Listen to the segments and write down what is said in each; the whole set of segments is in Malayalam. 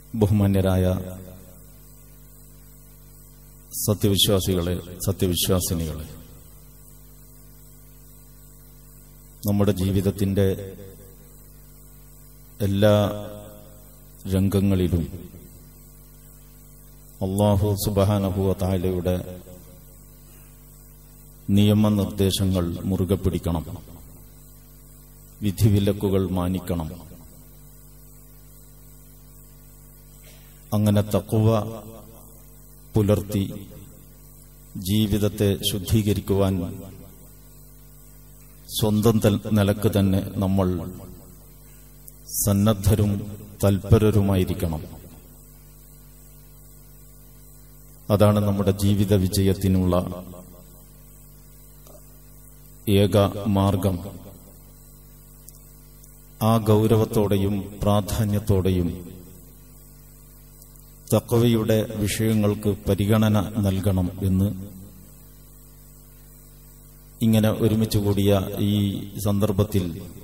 ബഹുമാന്യരായ സത്യവിശ്വാസികളെ സത്യവിശ്വാസിനികളെ നമ്മുടെ ജീവിതത്തിന്റെ എല്ലാ രംഗങ്ങളിലും അള്ളാഹു സുബാനഹുവ താലയുടെ നിയമനിർദ്ദേശങ്ങൾ മുറുകെ പിടിക്കണം വിധിവിലക്കുകൾ മാനിക്കണം അങ്ങനെ തക്കുവ പുലർത്തി ജീവിതത്തെ ശുദ്ധീകരിക്കുവാൻ സ്വന്തം തൽ- നിലക്ക് തന്നെ നമ്മൾ സന്നദ്ധരും തൽപരരുമായിരിക്കണം അതാണ് നമ്മുടെ ജീവിത വിജയത്തിനുള്ള ഏക മാർഗം ആ ഗൗരവത്തോടെയും പ്രാധാന്യത്തോടെയും തക്കവയുടെ വിഷയങ്ങൾക്ക് പരിഗണന നൽകണം എന്ന് ഇങ്ങനെ ഒരുമിച്ച് കൂടിയ ഈ സന്ദർഭത്തിൽ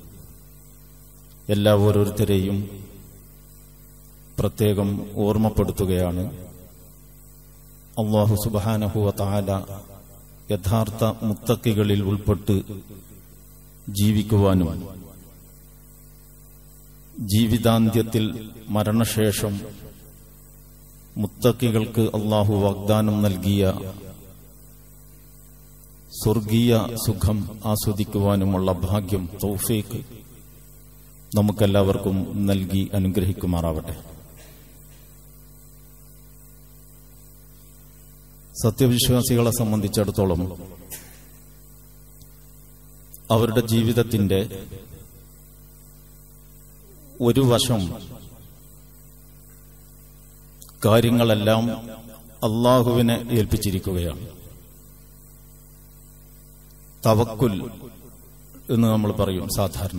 എല്ലാ ഓരോരുത്തരെയും പ്രത്യേകം ഓർമ്മപ്പെടുത്തുകയാണ് അള്ളാഹു സുബാനഹുവ താല യഥാർത്ഥ മുത്തക്കികളിൽ ഉൾപ്പെട്ട് ജീവിക്കുവാനും ജീവിതാന്ത്യത്തിൽ മരണശേഷം മുത്തക്കികൾക്ക് അള്ളാഹു വാഗ്ദാനം നൽകിയ സ്വർഗീയ സുഖം ആസ്വദിക്കുവാനുമുള്ള ഭാഗ്യം തൗഫീഖ് നമുക്കെല്ലാവർക്കും നൽകി അനുഗ്രഹിക്കുമാറാവട്ടെ സത്യവിശ്വാസികളെ സംബന്ധിച്ചിടത്തോളം അവരുടെ ജീവിതത്തിന്റെ ഒരു വശം കാര്യങ്ങളെല്ലാം അള്ളാഹുവിനെ ഏൽപ്പിച്ചിരിക്കുകയാണ് തവക്കുൽ എന്ന് നമ്മൾ പറയും സാധാരണ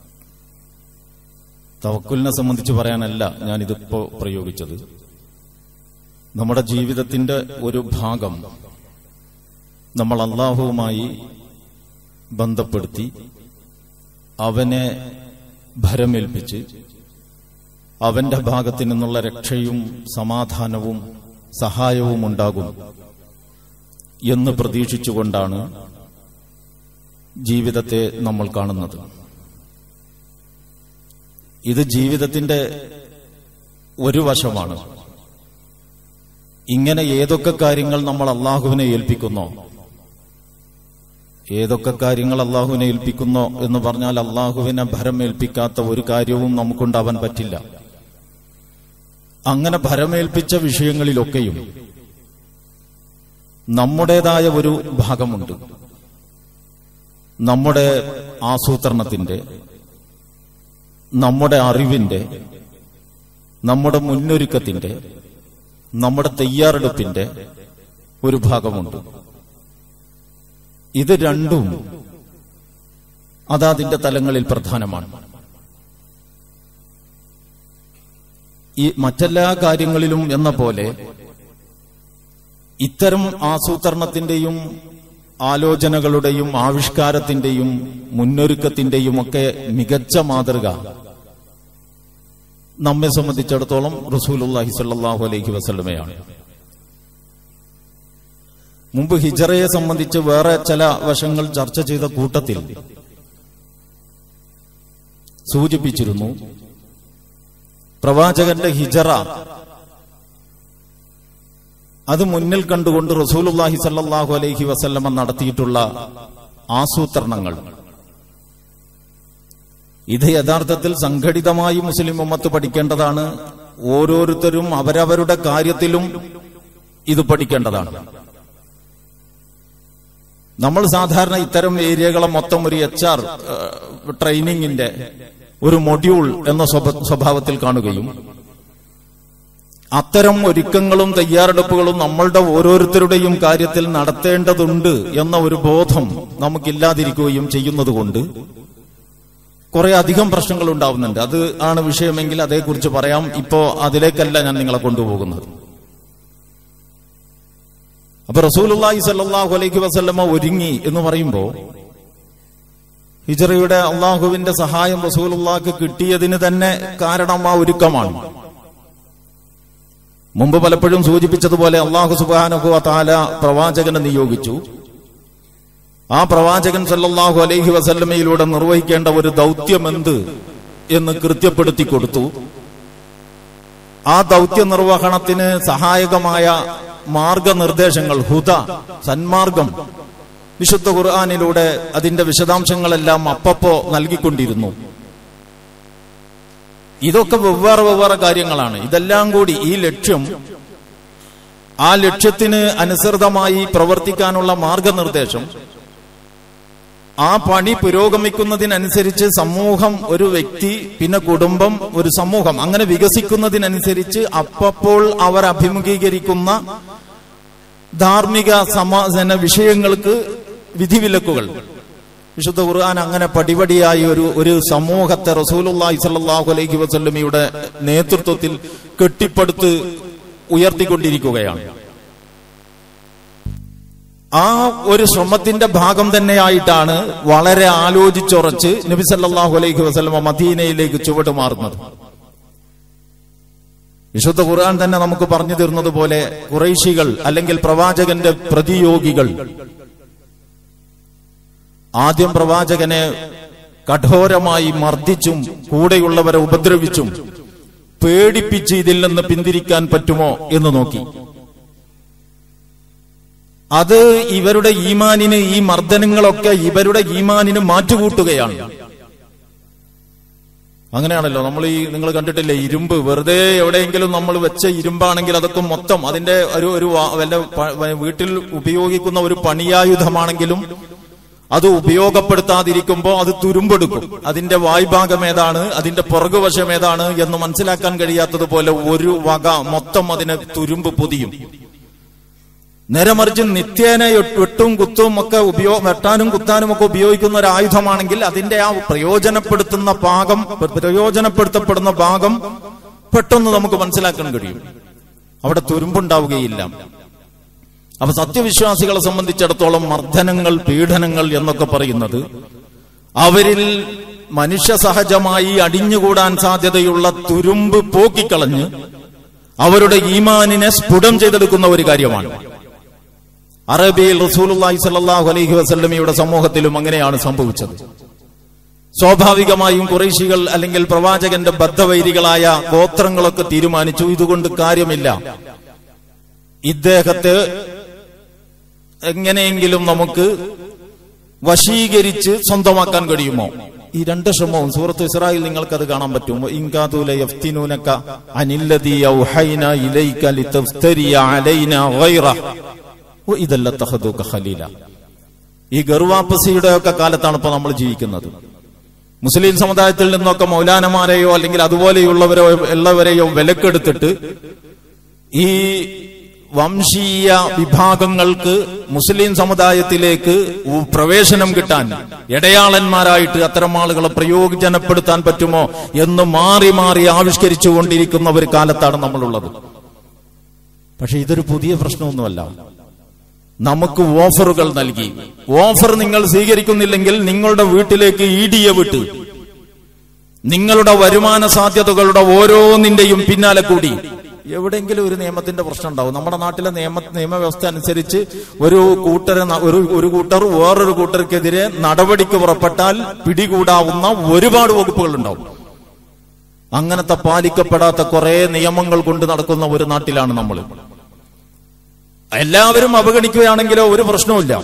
തവക്കുലിനെ സംബന്ധിച്ച് പറയാനല്ല ഞാനിതിപ്പോ പ്രയോഗിച്ചത് നമ്മുടെ ജീവിതത്തിന്റെ ഒരു ഭാഗം നമ്മൾ അള്ളാഹുവുമായി ബന്ധപ്പെടുത്തി അവനെ ഭരമേൽപ്പിച്ച് അവന്റെ ഭാഗത്തു നിന്നുള്ള രക്ഷയും സമാധാനവും സഹായവും ഉണ്ടാകും എന്ന് പ്രതീക്ഷിച്ചുകൊണ്ടാണ് ജീവിതത്തെ നമ്മൾ കാണുന്നത് ഇത് ജീവിതത്തിന്റെ ഒരു വശമാണ് ഇങ്ങനെ ഏതൊക്കെ കാര്യങ്ങൾ നമ്മൾ അള്ളാഹുവിനെ ഏൽപ്പിക്കുന്നോ ഏതൊക്കെ കാര്യങ്ങൾ അള്ളാഹുവിനെ ഏൽപ്പിക്കുന്നോ എന്ന് പറഞ്ഞാൽ അള്ളാഹുവിനെ ഭരമേൽപ്പിക്കാത്ത ഒരു കാര്യവും നമുക്കുണ്ടാവാൻ പറ്റില്ല അങ്ങനെ ഭരമേൽപ്പിച്ച വിഷയങ്ങളിലൊക്കെയും നമ്മുടേതായ ഒരു ഭാഗമുണ്ട് നമ്മുടെ ആസൂത്രണത്തിന്റെ നമ്മുടെ അറിവിന്റെ നമ്മുടെ മുന്നൊരുക്കത്തിന്റെ നമ്മുടെ തയ്യാറെടുപ്പിന്റെ ഒരു ഭാഗമുണ്ട് ഇത് രണ്ടും അതതിന്റെ തലങ്ങളിൽ പ്രധാനമാണ് ഈ മറ്റെല്ലാ കാര്യങ്ങളിലും എന്ന പോലെ ഇത്തരം ആസൂത്രണത്തിന്റെയും ആലോചനകളുടെയും ആവിഷ്കാരത്തിന്റെയും മുന്നൊരുക്കത്തിന്റെയും ഒക്കെ മികച്ച മാതൃക നമ്മെ സംബന്ധിച്ചിടത്തോളം റസൂലുള്ളാഹി സ്വല്ലല്ലാഹു അലൈഹി വസല്ലമയാണ് മുമ്പ് ഹിജറയെ സംബന്ധിച്ച് വേറെ ചില വശങ്ങൾ ചർച്ച ചെയ്ത കൂട്ടത്തിൽ സൂചിപ്പിച്ചിരുന്നു പ്രവാചകന്റെ ഹിജറ അത് മുന്നിൽ കണ്ടുകൊണ്ട് റസൂലുള്ളാഹി സല്ലല്ലാഹു അലൈഹി വസല്ലമ നടത്തിയിട്ടുള്ള ആസൂത്രണങ്ങൾ ഇത് യഥാർത്ഥത്തിൽ സംഘടിതമായി മുസ്ലിം ഉമ്മത്ത് പഠിക്കേണ്ടതാണ് ഓരോരുത്തരും അവരവരുടെ കാര്യത്തിലും ഇത് പഠിക്കേണ്ടതാണ് നമ്മൾ സാധാരണ ഇത്തരം ഏരിയകളെ മൊത്തം ഒരു എച്ച് ആർ ട്രെയിനിങ്ങിന്റെ ഒരു മൊഡ്യൂൾ എന്ന സ്വഭ- സ്വഭാവത്തിൽ കാണുകയും അത്തരം ഒരുക്കങ്ങളും തയ്യാറെടുപ്പുകളും നമ്മളുടെ ഓരോരുത്തരുടെയും കാര്യത്തിൽ നടത്തേണ്ടതുണ്ട് എന്ന ഒരു ബോധം നമുക്കില്ലാതിരിക്കുകയും ചെയ്യുന്നതുകൊണ്ട് കുറെ അധികം പ്രശ്നങ്ങൾ ഉണ്ടാവുന്നുണ്ട് അത് ആണ് വിഷയമെങ്കിൽ അതേക്കുറിച്ച് പറയാം ഇപ്പോ അതിലേക്കല്ല ഞാൻ നിങ്ങളെ കൊണ്ടുപോകുന്നത് അപ്പൊ റസൂലുള്ളാഹി സല്ലല്ലാഹു അലൈഹി വസല്ലമ ഒരുങ്ങി എന്ന് പറയുമ്പോ ഹിജറയുടെ അള്ളാഹുവിന്റെ സഹായം റസൂലുള്ളാഹിക്ക് കിട്ടിയതിന് തന്നെ കാരണം ആ ഒരുക്കമാണ് മുമ്പ് പലപ്പോഴും സൂചിപ്പിച്ചതുപോലെ അള്ളാഹു സുബാനുഹുവ താല പ്രവാചകനെ നിയോഗിച്ചു ആ പ്രവാചകൻ സല്ലല്ലാഹു അലൈഹി വസല്ലമയിലൂടെ നിർവഹിക്കേണ്ട ഒരു ദൗത്യം എന്ത് എന്ന് കൃത്യപ്പെടുത്തി കൊടുത്തു ആ ദൗത്യ നിർവഹണത്തിന് സഹായകമായ മാർഗനിർദ്ദേശങ്ങൾ ഹുദ സന്മാർഗം വിശുദ്ധ ഖുർആാനിലൂടെ അതിന്റെ വിശദാംശങ്ങളെല്ലാം അപ്പപ്പോ നൽകിക്കൊണ്ടിരുന്നു ഇതൊക്കെ വെവ്വേറെ വെവ്വേറെ കാര്യങ്ങളാണ് ഇതെല്ലാം കൂടി ഈ ലക്ഷ്യം ആ ലക്ഷ്യത്തിന് അനുസൃതമായി പ്രവർത്തിക്കാനുള്ള മാർഗനിർദ്ദേശം ആ പണി പുരോഗമിക്കുന്നതിനനുസരിച്ച് സമൂഹം ഒരു വ്യക്തി പിന്നെ കുടുംബം ഒരു സമൂഹം അങ്ങനെ വികസിക്കുന്നതിനനുസരിച്ച് അപ്പപ്പോൾ അവർ അഭിമുഖീകരിക്കുന്ന ധാർമ്മിക സമാധാന വിഷയങ്ങൾക്ക് വിധിവിലക്കുകൾ വിശുദ്ധ ഖുർആൻ അങ്ങനെ പടിപടിയായി ഒരു ഒരു സമൂഹത്തെ റസൂലുള്ളാഹി സ്വല്ലല്ലാഹു അലൈഹി വസല്ലമയുടെ നേതൃത്വത്തിൽ കെട്ടിപ്പടുത്ത് ഉയർത്തിക്കൊണ്ടിരിക്കുകയാണ് ആ ഒരു ശ്രമത്തിന്റെ ഭാഗം തന്നെയായിട്ടാണ് വളരെ ആലോചിച്ചുറച്ച് നബി സല്ലല്ലാഹു അലൈഹി വസല്ലമ മദീനയിലേക്ക് ചുവടുമാറുന്നത് വിശുദ്ധ ഖുർആൻ തന്നെ നമുക്ക് പറഞ്ഞു തരുന്നത് പോലെ കുറൈശികൾ അല്ലെങ്കിൽ പ്രവാചകന്റെ പ്രതിയോഗികൾ ആദ്യം പ്രവാചകനെ കഠോരമായി മർദ്ദിച്ചും കൂടെയുള്ളവരെ ഉപദ്രവിച്ചും പേടിപ്പിച്ച് ഇതിൽ നിന്ന് പിന്തിരിക്കാൻ പറ്റുമോ എന്ന് നോക്കി അത് ഇവരുടെ ഈമാനിന് ഈ മർദ്ദനങ്ങളൊക്കെ ഇവരുടെ ഈമാനിന് മാറ്റുകൂട്ടുകയാണ് അങ്ങനെയാണല്ലോ നമ്മൾ ഈ നിങ്ങൾ കണ്ടിട്ടില്ലേ ഇരുമ്പ് വെറുതെ എവിടെയെങ്കിലും നമ്മൾ വെച്ച ഇരുമ്പാണെങ്കിൽ അതൊക്കെ മൊത്തം അതിന്റെ ഒരു ഒരു വാ- വല്ല പ- വ- വീട്ടിൽ ഉപയോഗിക്കുന്ന ഒരു പണിയായുധമാണെങ്കിലും അത് ഉപയോഗപ്പെടുത്താതിരിക്കുമ്പോൾ അത് തുരുമ്പെടുക്കും അതിന്റെ വായ്ഭാഗം ഏതാണ് അതിന്റെ പുറകുവശം ഏതാണ് എന്ന് മനസ്സിലാക്കാൻ കഴിയാത്തതുപോലെ ഒരു വക മൊത്തം അതിനെ തുരുമ്പ് പൊതിയും നേരെ മറിച്ച് നിത്യേന എട്ട് വെട്ടും കുത്തും ഒക്കെ ഉപയോഗ വെട്ടാനും കുത്താനും ഒക്കെ ഉപയോഗിക്കുന്ന ഒരു ആയുധമാണെങ്കിൽ അതിന്റെ ആ പ്രയോജനപ്പെടുത്തുന്ന ഭാഗം പ്രയോജനപ്പെടുത്തപ്പെടുന്ന ഭാഗം പെട്ടെന്ന് നമുക്ക് മനസ്സിലാക്കാൻ കഴിയും അവിടെ തുരുമ്പുണ്ടാവുകയില്ല അപ്പൊ സത്യവിശ്വാസികളെ സംബന്ധിച്ചിടത്തോളം മർദ്ദനങ്ങൾ പീഡനങ്ങൾ എന്നൊക്കെ പറയുന്നത് അവരിൽ മനുഷ്യ സഹജമായി അടിഞ്ഞുകൂടാൻ സാധ്യതയുള്ള തുരുമ്പ് പോക്കിക്കളഞ്ഞ് അവരുടെ ഈമാനിനെ സ്ഫുടം ചെയ്തെടുക്കുന്ന ഒരു കാര്യമാണ് അറബിയിൽ റസൂലുള്ളാഹി സ്വല്ലല്ലാഹു അലൈഹി വസല്ലമയുടെ സമൂഹത്തിലും അങ്ങനെയാണ് സംഭവിച്ചത് സ്വാഭാവികമായും കുറേശികൾ അല്ലെങ്കിൽ പ്രവാചകന്റെ ബദ്ധവൈരികളായ ഗോത്രങ്ങളൊക്കെ തീരുമാനിച്ചു ഇതുകൊണ്ട് കാര്യമില്ല ഇദ്ദേഹത്തെ എങ്ങനെയെങ്കിലും നമുക്ക് വശീകരിച്ച് സ്വന്തമാക്കാൻ കഴിയുമോ ഈ രണ്ട് ശ്രമവും സൂറത്ത് ഇസ്രായേൽ നിങ്ങൾക്കത് കാണാൻ പറ്റും ഇൻകാതുല യഫ്തിനൂനക അനില്ലദീ ഔഹൈന ഇലൈക ലിതഫ്തരിയ അലൈന ഗൈറ ഇതല്ല തഹദൂക ഖലീല ഈ ഗർവാപ്പസിയുടെ ഒക്കെ കാലത്താണ് ഇപ്പൊ നമ്മൾ ജീവിക്കുന്നത് മുസ്ലിം സമുദായത്തിൽ നിന്നൊക്കെ മൗലാനമാരെയോ അല്ലെങ്കിൽ അതുപോലെയുള്ളവരോ ഉള്ളവരെയോ വിലക്കെടുത്തിട്ട് ഈ വംശീയ വിഭാഗങ്ങൾക്ക് മുസ്ലിം സമുദായത്തിലേക്ക് ഉ- പ്രവേശനം കിട്ടാൻ ഇടയാളന്മാരായിട്ട് അത്തരം ആളുകളെ പ്രയോജനപ്പെടുത്താൻ പറ്റുമോ എന്ന് മാറി മാറി ആവിഷ്കരിച്ചുകൊണ്ടിരിക്കുന്ന ഒരു കാലത്താണ് നമ്മളുള്ളത് പക്ഷെ ഇതൊരു പുതിയ പ്രശ്നമൊന്നുമല്ല നമുക്ക് ഓഫറുകൾ നൽകി ഓഫർ നിങ്ങൾ സ്വീകരിക്കുന്നില്ലെങ്കിൽ നിങ്ങളുടെ വീട്ടിലേക്ക് ഇ ഡിയെ വിട്ട് നിങ്ങളുടെ വരുമാന സാധ്യതകളുടെ ഓരോന്നിന്റെയും പിന്നാലെ കൂടി എവിടെയെങ്കിലും ഒരു നിയമത്തിന്റെ പ്രശ്നം ഉണ്ടാവും നമ്മുടെ നാട്ടിലെ നിയമ നിയമവ്യവസ്ഥ അനുസരിച്ച് ഒരു കൂട്ടരെ ന- ഒരു ഒരു കൂട്ടർ വേറൊരു കൂട്ടർക്കെതിരെ നടപടിക്ക് പുറപ്പെട്ടാൽ പിടികൂടാവുന്ന ഒരുപാട് വകുപ്പുകൾ ഉണ്ടാവും അങ്ങനത്തെ പാലിക്കപ്പെടാത്ത കുറെ നിയമങ്ങൾ കൊണ്ട് നടക്കുന്ന ഒരു നാട്ടിലാണ് നമ്മൾ എല്ലാവരും അവഗണിക്കുകയാണെങ്കിലോ ഒരു പ്രശ്നവുമില്ല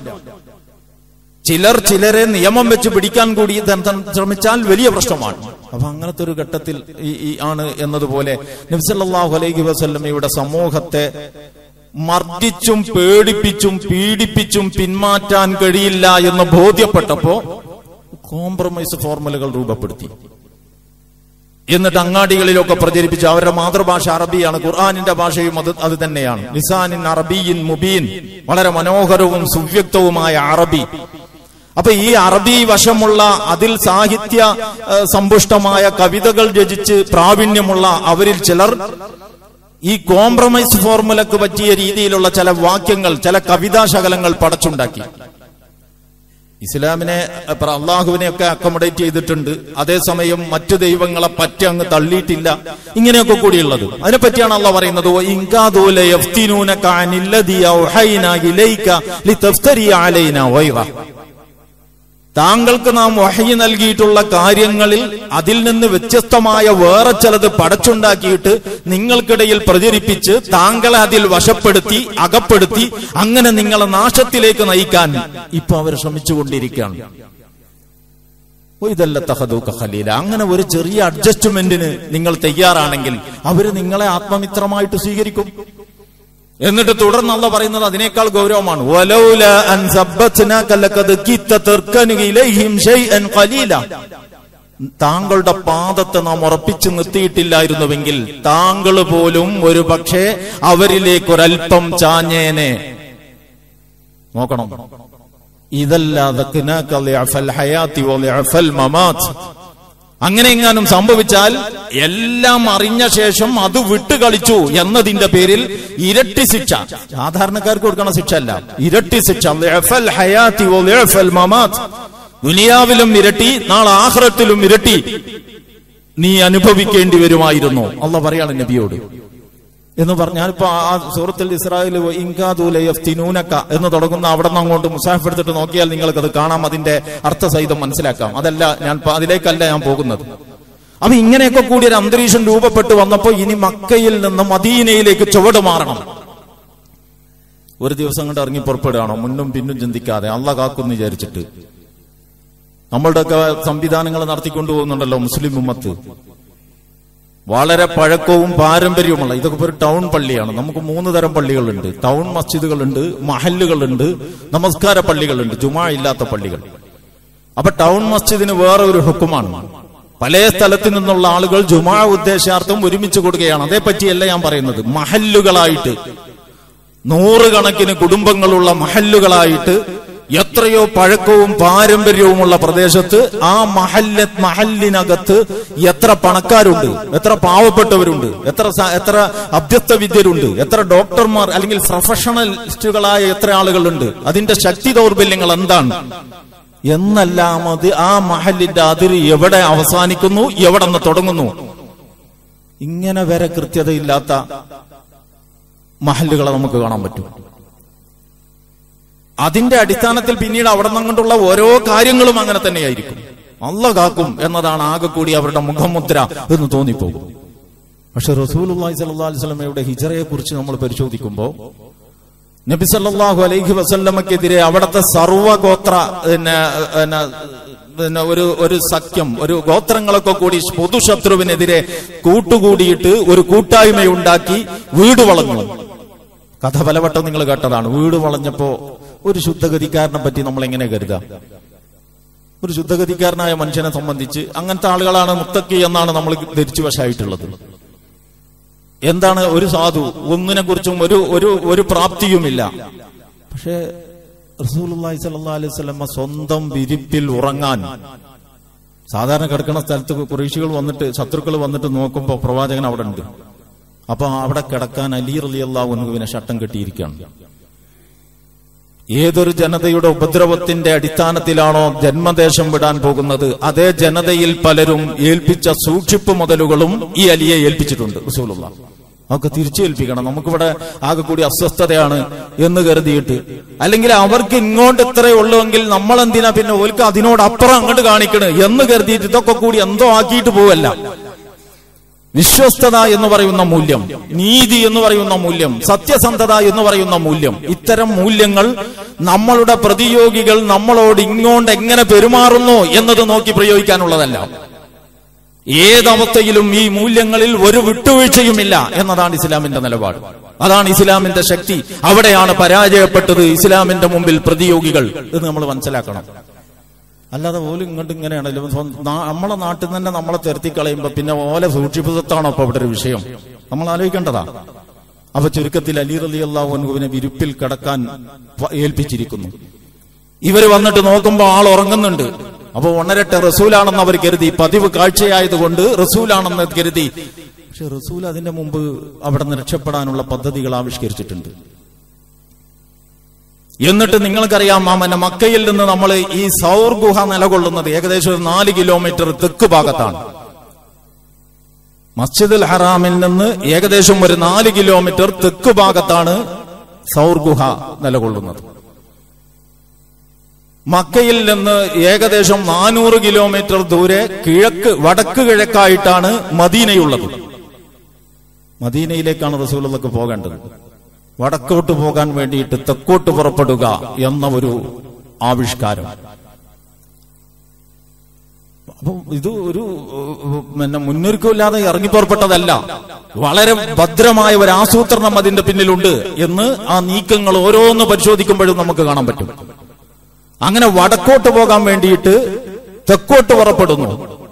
ചിലർ ചിലരെ നിയമം വെച്ച് പിടിക്കാൻ കൂടി ത- ത- ശ്രമിച്ചാൽ വലിയ പ്രശ്നമാണ് അപ്പൊ അങ്ങനത്തെ ഒരു ഘട്ടത്തിൽ ഈ ഈ ആണ് എന്നതുപോലെ നബ്സല്ലാഹു അലൈഹി വസല്ലമയുടെ സമൂഹത്തെ മർദ്ദിച്ചും പേടിപ്പിച്ചും പീഡിപ്പിച്ചും പിന്മാറ്റാൻ കഴിയില്ല എന്ന് ബോധ്യപ്പെട്ടപ്പോ കോംപ്രമൈസ് ഫോർമുലകൾ രൂപപ്പെടുത്തി എന്നിട്ട് അങ്ങാടികളിലൊക്കെ പ്രചരിപ്പിച്ച് അവരുടെ മാതൃഭാഷ അറബിയാണ് ഖുർആാനിന്റെ ഭാഷയും അത് അത് തന്നെയാണ് നിസാനിൻ അറബിയിൻ മുബീൻ വളരെ മനോഹരവും സുവ്യക്തവുമായ അറബി അപ്പൊ ഈ അറബി വശമുള്ള അതിൽ സാഹിത്യ ഏഹ്, സമ്പുഷ്ടമായ കവിതകൾ രചിച്ച് പ്രാവീണ്യമുള്ള അവരിൽ ചിലർ ഈ കോംപ്രമൈസ് ഫോർമുലക്ക് പറ്റിയ രീതിയിലുള്ള ചില വാക്യങ്ങൾ ചില കവിതാ ശകലങ്ങൾ പടച്ചുണ്ടാക്കി ഇസ്ലാമിനെ അപ്പ- അള്ളാഹുവിനെ ഒക്കെ അക്കോമഡേറ്റ് ചെയ്തിട്ടുണ്ട് അതേസമയം മറ്റു ദൈവങ്ങളെ പറ്റി അങ്ങ് തള്ളിയിട്ടില്ല ഇങ്ങനെയൊക്കെ കൂടിയുള്ളത് അതിനെപ്പറ്റിയാണ് അള്ളാഹ് പറയുന്നത് "വ ഇൻ കാദൂ ലയഫ്തിനൂനക അനില്ലദീ ഔഹൈനാ ഇലൈക ലിതഫ്തരി അലൈനാ വൈറ." താങ്കൾക്ക് നാം വഹയി നൽകിയിട്ടുള്ള കാര്യങ്ങളിൽ അതിൽ നിന്ന് വ്യത്യസ്തമായ വേറെ ചിലത് പടച്ചുണ്ടാക്കിയിട്ട് നിങ്ങൾക്കിടയിൽ പ്രചരിപ്പിച്ച് താങ്കളെ അതിൽ വശപ്പെടുത്തി അകപ്പെടുത്തി അങ്ങനെ നിങ്ങളെ നാശത്തിലേക്ക് നയിക്കാൻ ഇപ്പൊ അവർ ശ്രമിച്ചുകൊണ്ടിരിക്കുകയാണ് ഓ, ഇതല്ല തഹദൂക്ക ഖലീല അങ്ങനെ ഒരു ചെറിയ അഡ്ജസ്റ്റ്മെന്റിന് നിങ്ങൾ തയ്യാറാണെങ്കിൽ അവര് നിങ്ങളെ ആത്മമിത്രമായിട്ട് സ്വീകരിക്കും എന്നിട്ട് തുടർന്ന് അല്ല പറയുന്നത് അതിനേക്കാൾ ഗൗരവമാണ് വലൗല അൻ സബ്ബത്നാക ലഖദ് കിത്ത തർക്കനു ഇലൈഹിം ഷൈഅൻ ഖലീല താങ്കളുടെ പാദത്തെ നാം ഉറപ്പിച്ചു നിർത്തിയിട്ടില്ലായിരുന്നുവെങ്കിൽ താങ്കൾ പോലും ഒരു പക്ഷേ അവരിലേക്ക് ഒരൽപ്പം ചാഞ്ഞേനെ നോക്കണം ഇതല്ലാതെ അങ്ങനെ എങ്ങാനും സംഭവിച്ചാൽ എല്ലാം അറിഞ്ഞ ശേഷം അത് വിട്ടുകളിച്ചു എന്നതിന്റെ പേരിൽ ഇരട്ടി ശിക്ഷ സാധാരണക്കാർക്ക് കൊടുക്കണ ശിക്ഷ അല്ല ഇരട്ടി ശിക്ഷ ളിഅഫൽ ഹയാത്തി വളിഅഫൽ മമാത്ത്. ദുനിയാവിലും ഇരട്ടി നാളെ ആഖിറത്തിലും ഇരട്ടി നീ അനുഭവിക്കേണ്ടി വരുമായിരുന്നു അല്ല പറയാണ് നബിയോട് എന്ന് പറഞ്ഞാൽ ഇപ്പൊ ആ സൂറത്തിൽ ഇസ്രായേൽ ഇൻകാദൂലയഫ്തിനൂനക്ക എന്ന് തുടങ്ങുന്ന അവിടെ നിന്ന് അങ്ങോട്ട് മുസാഫ് എടുത്തിട്ട് നോക്കിയാൽ നിങ്ങൾക്ക് അത് കാണാം അതിന്റെ അർത്ഥസഹിതം മനസ്സിലാക്കാം അതല്ല ഞാൻ പ- അതിലേക്കല്ല ഞാൻ പോകുന്നത് അപ്പൊ ഇങ്ങനെയൊക്കെ കൂടി ഒരു അന്തരീക്ഷം രൂപപ്പെട്ടു വന്നപ്പോ ഇനി മക്കയിൽ നിന്ന് മദീനയിലേക്ക് ചുവട് മാറണം ഒരു ദിവസം കൊണ്ട് ഇറങ്ങി പുറപ്പെടുകയാണോ മുന്നും പിന്നും ചിന്തിക്കാതെ അള്ള കാക്കുന്നു വിചാരിച്ചിട്ട് നമ്മളുടെയൊക്കെ സംവിധാനങ്ങൾ നടത്തിക്കൊണ്ടു പോകുന്നുണ്ടല്ലോ മുസ്ലിം ഉമ്മത്ത് വളരെ പഴക്കവും പാരമ്പര്യവുമുള്ള ഇതൊക്കെ ഇപ്പൊ ഒരു ടൗൺ പള്ളിയാണ് നമുക്ക് മൂന്ന് തരം പള്ളികളുണ്ട് ടൗൺ മസ്ജിദുകളുണ്ട് മഹല്ലുകളുണ്ട് നമസ്കാര പള്ളികളുണ്ട് ജുമാ ഇല്ലാത്ത പള്ളികൾ അപ്പൊ ടൗൺ മസ്ജിദിന് വേറെ ഒരു ഹുക്കുമാണ് പല സ്ഥലത്തു നിന്നുള്ള ആളുകൾ ജുമാ ഉദ്ദേശാർത്ഥം ഒരുമിച്ച് കൊടുക്കുകയാണ് അതേപ്പറ്റിയല്ല ഞാൻ പറയുന്നത് മഹല്ലുകളായിട്ട് നൂറുകണക്കിന് കുടുംബങ്ങളുള്ള മഹല്ലുകളായിട്ട് എത്രയോ പഴക്കവും പാരമ്പര്യവുമുള്ള പ്രദേശത്ത് ആ മഹല്ല മഹല്ലിനകത്ത് എത്ര പണക്കാരുണ്ട് എത്ര പാവപ്പെട്ടവരുണ്ട് എത്ര സ- എത്ര അഭ്യസ്ത വിദ്യരുണ്ട് എത്ര ഡോക്ടർമാർ അല്ലെങ്കിൽ പ്രൊഫഷണലിസ്റ്റുകളായ എത്ര ആളുകളുണ്ട് അതിന്റെ ശക്തി ദൗർബല്യങ്ങൾ എന്താണ് എന്നെല്ലാം അത് ആ മഹലിന്റെ അതിര് എവിടെ അവസാനിക്കുന്നു എവിടെ നിന്ന് തുടങ്ങുന്നു ഇങ്ങനെ വരെ കൃത്യതയില്ലാത്ത മഹല്ലുകളെ നമുക്ക് കാണാൻ പറ്റും അതിന്റെ അടിസ്ഥാനത്തിൽ പിന്നീട് അവിടെ നിന്നുകൊണ്ടുള്ള ഓരോ കാര്യങ്ങളും അങ്ങനെ തന്നെയായിരിക്കും അല്ല കാക്കും എന്നതാണ് ആകെ കൂടി അവരുടെ മുഖമുദ്ര എന്ന് തോന്നിപ്പോകും പക്ഷെ റസൂൽ സല്ലല്ലാഹു അലൈഹി വസല്ലമയുടെ ഹിജറയെ കുറിച്ച് നമ്മൾ പരിശോധിക്കുമ്പോൾ നബി സല്ലല്ലാഹു അലൈഹി വസല്ലമക്കെതിരെ അവിടുത്തെ സർവഗോത്ര പിന്നെ പിന്നെ പിന്നെ ഒരു ഒരു സഖ്യം ഒരു ഗോത്രങ്ങളൊക്കെ കൂടി പൊതുശത്രുവിനെതിരെ കൂട്ടുകൂടിയിട്ട് ഒരു കൂട്ടായ്മയുണ്ടാക്കി വീട് വളഞ്ഞു കഥ പലവട്ടം നിങ്ങൾ കേട്ടതാണ് വീട് വളഞ്ഞപ്പോ ഒരു ശുദ്ധഗതിക്കാരനെ പറ്റി നമ്മൾ എങ്ങനെ കരുതാം ഒരു ശുദ്ധഗതിക്കാരനായ മനുഷ്യനെ സംബന്ധിച്ച് അങ്ങനത്തെ ആളുകളാണ് മുത്തക്കി എന്നാണ് നമ്മൾ ധരിച്ചു വശായിട്ടുള്ളത് എന്താണ് ഒരു സാധു ഒന്നിനെ കുറിച്ചും ഒരു ഒരു ഒരു പ്രാപ്തിയുമില്ല പക്ഷേ റസൂലുള്ളാഹി സ്വല്ലല്ലാഹു അലൈഹി വസല്ലമ സ്വന്തം വിരിപ്പിൽ ഉറങ്ങാൻ സാധാരണ കിടക്കുന്ന സ്ഥലത്ത് കുറേശികൾ വന്നിട്ട് ശത്രുക്കൾ വന്നിട്ട് നോക്കുമ്പോൾ പ്രവാചകൻ അവിടെ ഉണ്ട് അപ്പൊ അവിടെ കിടക്കാൻ അലി റളിയല്ലാഹു അൻഹുവിനെ ഷട്ടം കെട്ടിയിരിക്കുകയാണ് ഏതൊരു ജനതയുടെ ഉപദ്രവത്തിന്റെ അടിസ്ഥാനത്തിലാണോ ജന്മദേശം വിടാൻ പോകുന്നത് അതേ ജനതയിൽ പലരും ഏൽപ്പിച്ച സൂക്ഷിപ്പ് മുതലുകളും ഈ അലിയെ ഏൽപ്പിച്ചിട്ടുണ്ട് റസൂലുള്ള അതൊക്കെ തിരിച്ചേൽപ്പിക്കണം നമുക്കിവിടെ ആകെ കൂടി അസ്വസ്ഥതയാണ് എന്ന് കരുതിയിട്ട് അല്ലെങ്കിൽ അവർക്ക് ഇങ്ങോട്ട് ഇത്രയേ ഉള്ളുവെങ്കിൽ നമ്മൾ എന്തിനാ പിന്നെ ഓൽക്ക് അതിനോടപ്പുറം അങ്ങോട്ട് കാണിക്കണ് എന്ന് കരുതിയിട്ട് ഇതൊക്കെ കൂടി എന്തോ ആക്കിയിട്ട് പോവല്ല വിശ്വസ്തത എന്ന് പറയുന്ന മൂല്യം നീതി എന്ന് പറയുന്ന മൂല്യം സത്യസന്ധത എന്ന് പറയുന്ന മൂല്യം ഇത്തരം മൂല്യങ്ങൾ നമ്മളുടെ പ്രതിയോഗികൾ നമ്മളോട് ഇങ്ങോട്ട് എങ്ങനെ പെരുമാറുന്നു എന്നത് നോക്കി പ്രയോഗിക്കാനുള്ളതല്ല ഏതവസ്ഥയിലും ഈ മൂല്യങ്ങളിൽ ഒരു വിട്ടുവീഴ്ചയുമില്ല എന്നതാണ് ഇസ്ലാമിന്റെ നിലപാട് അതാണ് ഇസ്ലാമിന്റെ ശക്തി അവിടെയാണ് പരാജയപ്പെട്ടത് ഇസ്ലാമിന്റെ മുമ്പിൽ പ്രതിയോഗികൾ എന്ന് നമ്മൾ മനസ്സിലാക്കണം അല്ലാതെ ഓല് ഇങ്ങോട്ട് ഇങ്ങനെയാണല്ലോ സ്വന്തം നാ- നമ്മളെ നാട്ടിൽ തന്നെ നമ്മളെ തിരുത്തി കളയുമ്പോ പിന്നെ ഓല സൂക്ഷിപ്പതാണോ അപ്പൊ അവിടെ ഒരു വിഷയം നമ്മൾ ആലോചിക്കേണ്ടതാ അപ്പൊ ചുരുക്കത്തിൽ അലി റലി അള്ളാഹുവിനെ വിരുപ്പിൽ കിടക്കാൻ പ- ഏൽപ്പിച്ചിരിക്കുന്നു ഇവര് വന്നിട്ട് നോക്കുമ്പോ ആൾ ഉറങ്ങുന്നുണ്ട് അപ്പൊ ഉണരട്ടെ റസൂലാണെന്ന് അവർ കരുതി പതിവ് കാഴ്ചയായതുകൊണ്ട് റസൂലാണെന്ന് കരുതി പക്ഷെ റസൂൽ അതിന്റെ മുമ്പ് അവിടെ നിന്ന് രക്ഷപ്പെടാനുള്ള പദ്ധതികൾ ആവിഷ്കരിച്ചിട്ടുണ്ട് എന്നിട്ട് നിങ്ങൾക്കറിയാം മാമന മക്കയിൽ നിന്ന് നമ്മൾ ഈ സൗർ ഗുഹ നിലകൊള്ളുന്നത് ഏകദേശം ഒരു നാല് കിലോമീറ്റർ തെക്ക് ഭാഗത്താണ് മസ്ജിദുൽ ഹറാമിൽ നിന്ന് ഏകദേശം ഒരു നാല് കിലോമീറ്റർ തെക്ക് ഭാഗത്താണ് സൗർ ഗുഹ നിലകൊള്ളുന്നത് മക്കയിൽ നിന്ന് ഏകദേശം നാനൂറ് കിലോമീറ്റർ ദൂരെ കിഴക്ക് വടക്ക് കിഴക്കായിട്ടാണ് മദീനയുള്ളത് മദീനയിലേക്കാണ് റസൂലുള്ളക്ക് പോകേണ്ടത് വടക്കോട്ട് പോകാൻ വേണ്ടിയിട്ട് തെക്കോട്ട് പുറപ്പെടുക എന്ന ഒരു ആവിഷ്കാരം അപ്പൊ ഇത് ഒരു ഏഹ്, പിന്നെ മുന്നൊരുക്കമില്ലാതെ ഇറങ്ങി പുറപ്പെട്ടതല്ല വളരെ ഭദ്രമായ ഒരു ആസൂത്രണം അതിന്റെ പിന്നിലുണ്ട് എന്ന് ആ നീക്കങ്ങൾ ഓരോന്ന് പരിശോധിക്കുമ്പോഴും നമുക്ക് കാണാൻ പറ്റും അങ്ങനെ വടക്കോട്ട് പോകാൻ വേണ്ടിയിട്ട് തെക്കോട്ട് പുറപ്പെടുന്നു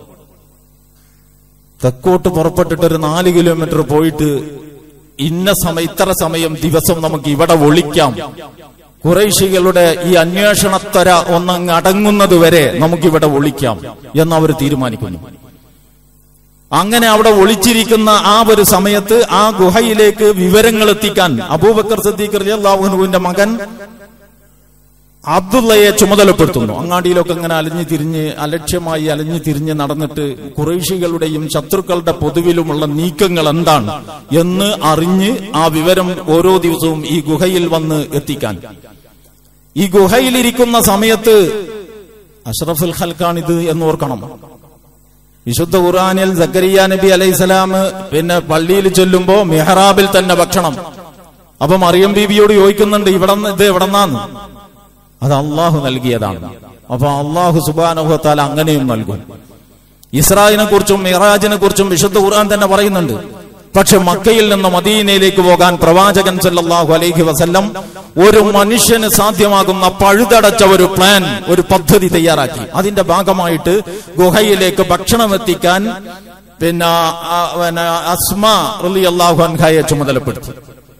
തെക്കോട്ട് പുറപ്പെട്ടിട്ട് ഒരു നാല് കിലോമീറ്റർ പോയിട്ട് ഇന്ന സമയം ഇത്ര സമയം ദിവസം നമുക്ക് ഇവിടെ ഒളിക്കാം കുറേശികളുടെ ഈ അന്വേഷണത്തര ഒന്നങ്ങ് അടങ്ങുന്നത് വരെ നമുക്കിവിടെ ഒളിക്കാം എന്ന് അവർ തീരുമാനിക്കുന്നു അങ്ങനെ അവിടെ ഒളിച്ചിരിക്കുന്ന ആ ഒരു സമയത്ത് ആ ഗുഹയിലേക്ക് വിവരങ്ങൾ എത്തിക്കാൻ അബൂബക്കർ സദ്ദീഖ് റളിയല്ലാഹുവിന്റെ മകൻ അബ്ദുള്ളയെ ചുമതലപ്പെടുത്തുന്നു അങ്ങാടിയിലൊക്കെ ഇങ്ങനെ അലഞ്ഞു തിരിഞ്ഞ് അലക്ഷ്യമായി അലഞ്ഞു തിരിഞ്ഞ് നടന്നിട്ട് കുറേശികളുടെയും ശത്രുക്കളുടെ പൊതുവിലുമുള്ള നീക്കങ്ങൾ എന്താണ് എന്ന് അറിഞ്ഞ് ആ വിവരം ഓരോ ദിവസവും ഈ ഗുഹയിൽ വന്ന് എത്തിക്കാൻ ഈ ഗുഹയിലിരിക്കുന്ന സമയത്ത് അഷ്റഫുൽ ഖൽക്കാണിത് എന്ന് ഓർക്കണം വിശുദ്ധ ഖുർആനിൽ സക്കരിയ നബി അലൈഹിസ്സലാം പിന്നെ പള്ളിയിൽ ചൊല്ലുമ്പോ മെഹ്റാബിൽ തന്നെ ഭക്ഷണം അപ്പൊ മറിയം ബീബിയോട് ചോദിക്കുന്നുണ്ട് ഇവിടെ ഇത് എവിടെന്നാന്ന് അത് അള്ളാഹു നൽകിയതാണ് അപ്പൊ അള്ളാഹു സുബാനുഭവത്താൽ അങ്ങനെയും നൽകും ഇസ്രായിനെ കുറിച്ചും മിറാജിനെ കുറിച്ചും വിശുദ്ധ ഖുർആൻ തന്നെ പറയുന്നുണ്ട് പക്ഷെ മക്കയിൽ നിന്ന് മദീനയിലേക്ക് പോകാൻ പ്രവാചകൻ സല്ലല്ലാഹു അലൈഹി വസല്ലം ഒരു മനുഷ്യന് സാധ്യമാകുന്ന പഴുതടച്ച ഒരു പ്ലാൻ ഒരു പദ്ധതി തയ്യാറാക്കി അതിന്റെ ഭാഗമായിട്ട് ഗുഹയിലേക്ക് ഭക്ഷണം എത്തിക്കാൻ പിന്നെ ആ, പിന്നെ അസ്മ റളിയല്ലാഹു അൻഹയെ ചുമതലപ്പെടുത്തി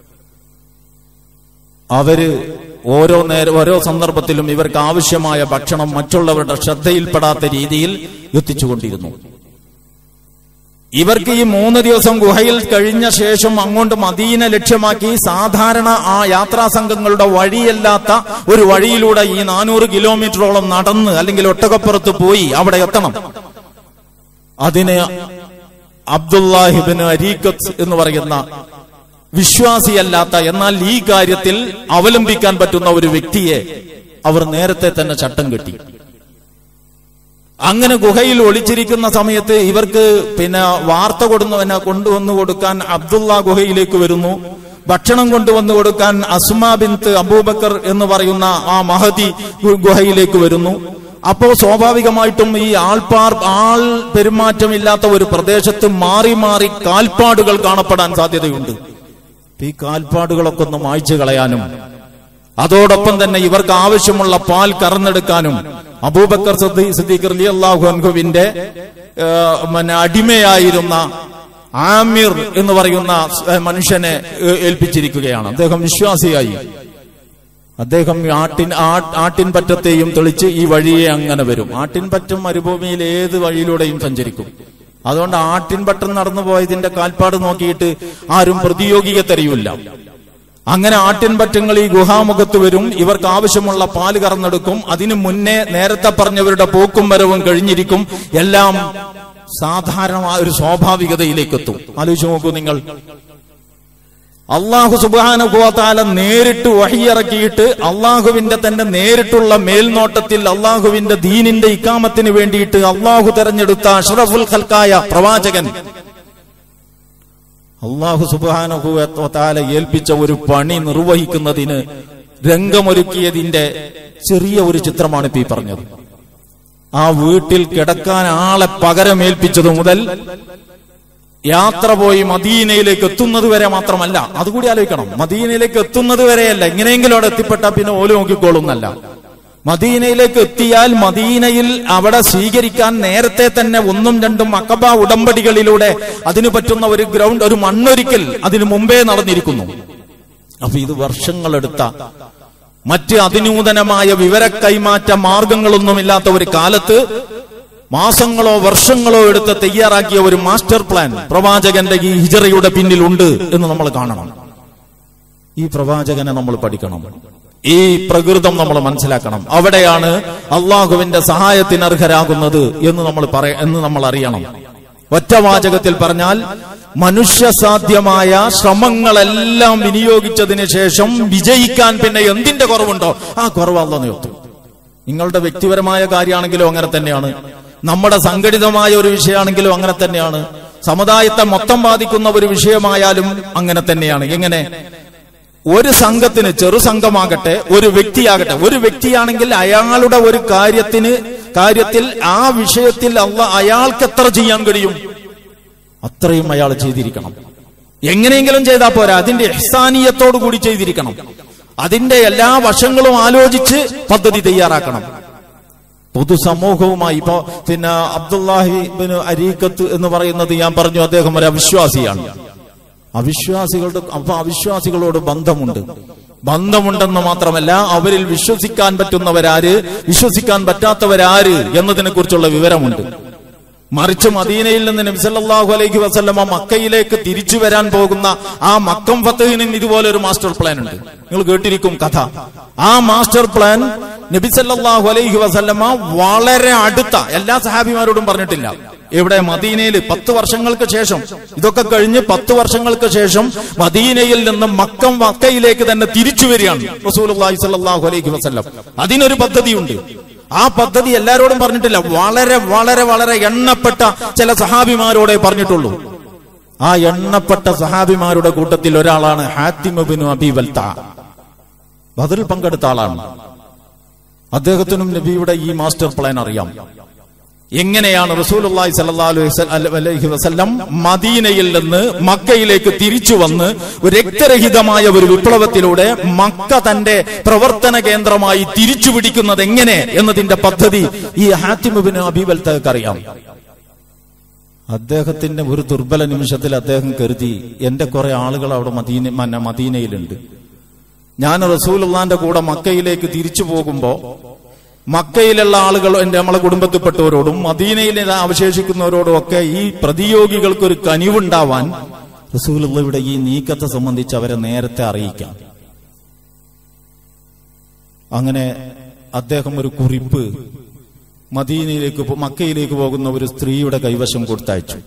അവര് ഓരോ നേരം ഓരോ സന്ദർഭത്തിലും ഇവർക്ക് ആവശ്യമായ ഭക്ഷണം മറ്റുള്ളവരുടെ ശ്രദ്ധയിൽപ്പെടാത്ത രീതിയിൽ എത്തിച്ചുകൊണ്ടിരുന്നു ഇവർക്ക് ഈ മൂന്ന് ദിവസം ഗുഹയിൽ കഴിഞ്ഞ ശേഷം അങ്ങോട്ട് മദീന ലക്ഷ്യമാക്കി സാധാരണ ആ യാത്രാ സംഘങ്ങളുടെ വഴിയല്ലാത്ത ഒരു വഴിയിലൂടെ ഈ നാനൂറ് കിലോമീറ്ററോളം നടന്ന് അല്ലെങ്കിൽ ഒട്ടകപ്പുറത്ത് പോയി അവിടെ എത്തണം അതിന് അബ്ദുല്ലാഹിബിന് അരീക്കത്ത് എന്ന് പറയുന്ന വിശ്വാസിയല്ലാത്ത എന്നാൽ ഈ കാര്യത്തിൽ അവലംബിക്കാൻ പറ്റുന്ന ഒരു വ്യക്തിയെ അവർ നേരത്തെ തന്നെ ചട്ടം കെട്ടി അങ്ങനെ ഗുഹയിൽ ഒളിച്ചിരിക്കുന്ന സമയത്ത് ഇവർക്ക് പിന്നെ വാർത്ത കൊടുന്നു കൊണ്ടുവന്നു കൊടുക്കാൻ അബ്ദുള്ള ഗുഹയിലേക്ക് വരുന്നു ഭക്ഷണം കൊണ്ടുവന്നു കൊടുക്കാൻ അസ്മാ ബിന്ത് അബൂബക്കർ എന്ന് പറയുന്ന ആ മഹതി ഗു- ഗുഹയിലേക്ക് വരുന്നു അപ്പോ സ്വാഭാവികമായിട്ടും ഈ ആൾപ്പാർ ആൾ പെരുമാറ്റമില്ലാത്ത ഒരു പ്രദേശത്ത് മാറി മാറി കാൽപ്പാടുകൾ കാണപ്പെടാൻ സാധ്യതയുണ്ട് ഈ കാൽപ്പാടുകളൊക്കെ ഒന്ന് മായ്ച്ചു കളയാനും അതോടൊപ്പം തന്നെ ഇവർക്ക് ആവശ്യമുള്ള പാൽ കറന്നെടുക്കാനും അബൂബക്കർ സിദ്ദീ- സിദ്ദീഖ് റളിയല്ലാഹു അൻഹുവിന്റെ ആ, പിന്നെ അടിമയായിരുന്ന ആമിർ എന്ന് പറയുന്ന സ്- മനുഷ്യനെ ഏ, ഏൽപ്പിച്ചിരിക്കുകയാണ് അദ്ദേഹം വിശ്വാസിയായി അദ്ദേഹം ആട്ടിൻ ആ- ആട്ടിൻ പറ്റത്തെയും തെളിച്ച് ഈ വഴിയെ അങ്ങനെ വരും ആട്ടിൻ പറ്റം മരുഭൂമിയിൽ ഏത് വഴിയിലൂടെയും സഞ്ചരിക്കും അതുകൊണ്ട് ആട്ടിൻ പറ്റം നടന്നു പോയതിന്റെ കാൽപ്പാട് നോക്കിയിട്ട് ആരും പ്രതിയോഗിയെ തെരയില്ല അങ്ങനെ ആട്ടിൻപറ്റങ്ങൾ ഈ ഗുഹാമുഖത്ത് വരും ഇവർക്ക് ആവശ്യമുള്ള പാല് കറന്നെടുക്കും അതിനു മുന്നേ നേരത്തെ പറഞ്ഞവരുടെ പോക്കും വരവും കഴിഞ്ഞിരിക്കും എല്ലാം സാധാരണമായ ഒരു സ്വാഭാവികതയിലേക്ക് എത്തും ആലോചിച്ച് നോക്കൂ നിങ്ങൾ അള്ളാഹു സുബാനുഭവത്താല നേരിട്ട് വഹിയിറക്കിയിട്ട് അള്ളാഹുവിന്റെ തന്നെ നേരിട്ടുള്ള മേൽനോട്ടത്തിൽ അള്ളാഹുവിന്റെ ദീനിന്റെ ഇക്കാമത്തിന് വേണ്ടിയിട്ട് അള്ളാഹു തെരഞ്ഞെടുത്ത അഷ്റഫുൽ ഖൽക്കായ പ്രവാചകൻ അള്ളാഹു സുബാനുഭവത്താല ഏൽപ്പിച്ച ഒരു പണി നിർവഹിക്കുന്നതിന് രംഗമൊരുക്കിയതിന്റെ ചെറിയ ഒരു ചിത്രമാണ് ഇപ്പൊ ഈ പറഞ്ഞത് ആ വീട്ടിൽ കിടക്കാൻ ആളെ പകരമേൽപ്പിച്ചതു മുതൽ യാത്ര പോയി മദീനയിലേക്ക് എത്തുന്നത് വരെ മാത്രമല്ല അതുകൂടി ആലോചിക്കണം മദീനയിലേക്ക് എത്തുന്നത് വരെയല്ല എങ്ങനെയെങ്കിലും അവിടെ എത്തിപ്പെട്ടാൽ പിന്നെ ഓല് നോക്കിക്കോളുന്നല്ല മദീനയിലേക്ക് എത്തിയാൽ മദീനയിൽ അവിടെ സ്വീകരിക്കാൻ നേരത്തെ തന്നെ ഒന്നും രണ്ടും അക്കബ ഉടമ്പടികളിലൂടെ അതിന് പറ്റുന്ന ഒരു ഗ്രൗണ്ട് ഒരു മണ്ണൊരിക്കൽ അതിനു മുമ്പേ നടന്നിരിക്കുന്നു അപ്പൊ ഇത് വർഷങ്ങളെടുത്ത മറ്റ് അതിനൂതനമായ വിവര കൈമാറ്റ മാർഗങ്ങളൊന്നുമില്ലാത്ത ഒരു കാലത്ത് മാസങ്ങളോ വർഷങ്ങളോ എടുത്ത് തയ്യാറാക്കിയ ഒരു മാസ്റ്റർ പ്ലാൻ പ്രവാചകന്റെ ഈ ഹിജറയുടെ പിന്നിലുണ്ട് എന്ന് നമ്മൾ കാണണം ഈ പ്രവാചകനെ നമ്മൾ പഠിക്കണം ഈ പ്രകൃതം നമ്മൾ മനസ്സിലാക്കണം അവിടെയാണ് അള്ളാഹുവിന്റെ സഹായത്തിന് അർഹരാകുന്നത് എന്ന് നമ്മൾ പറയ എന്ന് നമ്മൾ അറിയണം ഒറ്റവാചകത്തിൽ പറഞ്ഞാൽ മനുഷ്യസാധ്യമായ ശ്രമങ്ങളെല്ലാം വിനിയോഗിച്ചതിന് ശേഷം വിജയിക്കാൻ പിന്നെ എന്തിന്റെ കുറവുണ്ടോ ആ കുറവ് അല്ല നിർത്തും നിങ്ങളുടെ വ്യക്തിപരമായ കാര്യമാണെങ്കിലും അങ്ങനെ തന്നെയാണ് നമ്മുടെ സംഘടിതമായ ഒരു വിഷയമാണെങ്കിലും അങ്ങനെ തന്നെയാണ് സമുദായത്തെ മൊത്തം ബാധിക്കുന്ന ഒരു വിഷയമായാലും അങ്ങനെ തന്നെയാണ് എങ്ങനെ ഒരു സംഘത്തിന് ചെറു സംഘമാകട്ടെ ഒരു വ്യക്തിയാകട്ടെ ഒരു വ്യക്തിയാണെങ്കിൽ അയാളുടെ ഒരു കാര്യത്തിന് കാര്യത്തിൽ ആ വിഷയത്തിൽ അള്ള അയാൾക്ക് എത്ര ചെയ്യാൻ കഴിയും അത്രയും അയാൾ ചെയ്തിരിക്കണം എങ്ങനെയെങ്കിലും ചെയ്താൽ പോരാ അതിന്റെ എഹ്സാനീയത്തോടു കൂടി ചെയ്തിരിക്കണം അതിന്റെ എല്ലാ വശങ്ങളും ആലോചിച്ച് പദ്ധതി തയ്യാറാക്കണം പൊതുസമൂഹവുമായി ഇപ്പോ പിന്നെ അബ്ദുല്ലാഹി ബിൻ അരീക്കത്ത് എന്ന് പറയുന്നത് ഞാൻ പറഞ്ഞു അദ്ദേഹം ഒരു അവിശ്വാസിയാണ് അവിശ്വാസികളുടെ അപ്പൊ അവിശ്വാസികളോട് ബന്ധമുണ്ട് ബന്ധമുണ്ടെന്ന് മാത്രമല്ല അവരിൽ വിശ്വസിക്കാൻ പറ്റുന്നവരാര് വിശ്വസിക്കാൻ പറ്റാത്തവരാര് എന്നതിനെ കുറിച്ചുള്ള വിവരമുണ്ട് മറിച്ച് മദീനയിൽ നിന്ന് നബിസല്ലാഹു അലൈഹി വസല്ലമ മക്കയിലേക്ക് തിരിച്ചു വരാൻ പോകുന്ന ആ മക്കം ഫത്തഹിനും ഇതുപോലെ ഒരു മാസ്റ്റർ പ്ലാൻ ഉണ്ട് നിങ്ങൾ കേട്ടിരിക്കും കഥ ആ മാസ്റ്റർ പ്ലാൻ നബിസല്ലാഹു അലൈഹി വസല്ലമ വളരെ അടുത്ത എല്ലാ സഹാബിമാരോടും പറഞ്ഞിട്ടില്ല ഇവിടെ മദീനയിൽ പത്ത് വർഷങ്ങൾക്ക് ശേഷം ഇതൊക്കെ കഴിഞ്ഞ് പത്ത് വർഷങ്ങൾക്ക് ശേഷം മദീനയിൽ നിന്ന് മക്കം മക്കയിലേക്ക് തന്നെ തിരിച്ചു വരികയാണ് റസൂലുള്ളാഹി സ്വല്ലല്ലാഹു അലൈഹി വസല്ലം അതിനൊരു പദ്ധതിയുണ്ട് ആ പദ്ധതി എല്ലാരോടും പറഞ്ഞിട്ടില്ല വളരെ വളരെ വളരെ എണ്ണപ്പെട്ട ചില സഹാബിമാരോടെ പറഞ്ഞിട്ടുള്ളൂ ആ എണ്ണപ്പെട്ട സഹാബിമാരുടെ കൂട്ടത്തിൽ ഒരാളാണ് ഹാത്തിമബിനു അബിവൽത്ത ബദറിൽ പങ്കെടുത്ത ആളാണ് അദ്ദേഹത്തിനും നബിയുടെ ഈ മാസ്റ്റർ പ്ലാൻ അറിയാം എങ്ങനെയാണ് റസൂലുള്ളാഹി സ്വല്ലല്ലാഹു അലൈഹി വസല്ലം മദീനയിൽ നിന്ന് മക്കയിലേക്ക് തിരിച്ചു വന്ന് ഒരു രക്തരഹിതമായ ഒരു വിപ്ലവത്തിലൂടെ മക്ക തന്റെ പ്രവർത്തന കേന്ദ്രമായി തിരിച്ചു പിടിക്കുന്നത് എങ്ങനെ എന്നതിന്റെ പദ്ധതി ഈ ഹാത്തിമുബിന് അബീബൽത്തക്ക് അറിയാം അദ്ദേഹത്തിന്റെ ഒരു ദുർബല നിമിഷത്തിൽ അദ്ദേഹം കരുതി എന്റെ കുറെ ആളുകൾ അവിടെ മദീന മന്ന മദീനയിലുണ്ട് ഞാൻ റസൂലുള്ളാന്റെ കൂടെ മക്കയിലേക്ക് തിരിച്ചു പോകുമ്പോ മക്കയിലുള്ള ആളുകൾ എന്റെ നമ്മളെ കുടുംബത്തിൽപ്പെട്ടവരോടും മദീനയിൽ അവശേഷിക്കുന്നവരോടും ഒക്കെ ഈ പ്രതിയോഗികൾക്ക് ഒരു കനിവുണ്ടാവാൻ റസൂലുള്ളയുടെ ഈ നീക്കത്തെ സംബന്ധിച്ച് അവരെ നേരത്തെ അറിയിക്കാം അങ്ങനെ അദ്ദേഹം ഒരു കുറിപ്പ് മദീനയിലേക്ക് പോ- മക്കയിലേക്ക് പോകുന്ന ഒരു സ്ത്രീയുടെ കൈവശം കൊടുത്തയച്ചു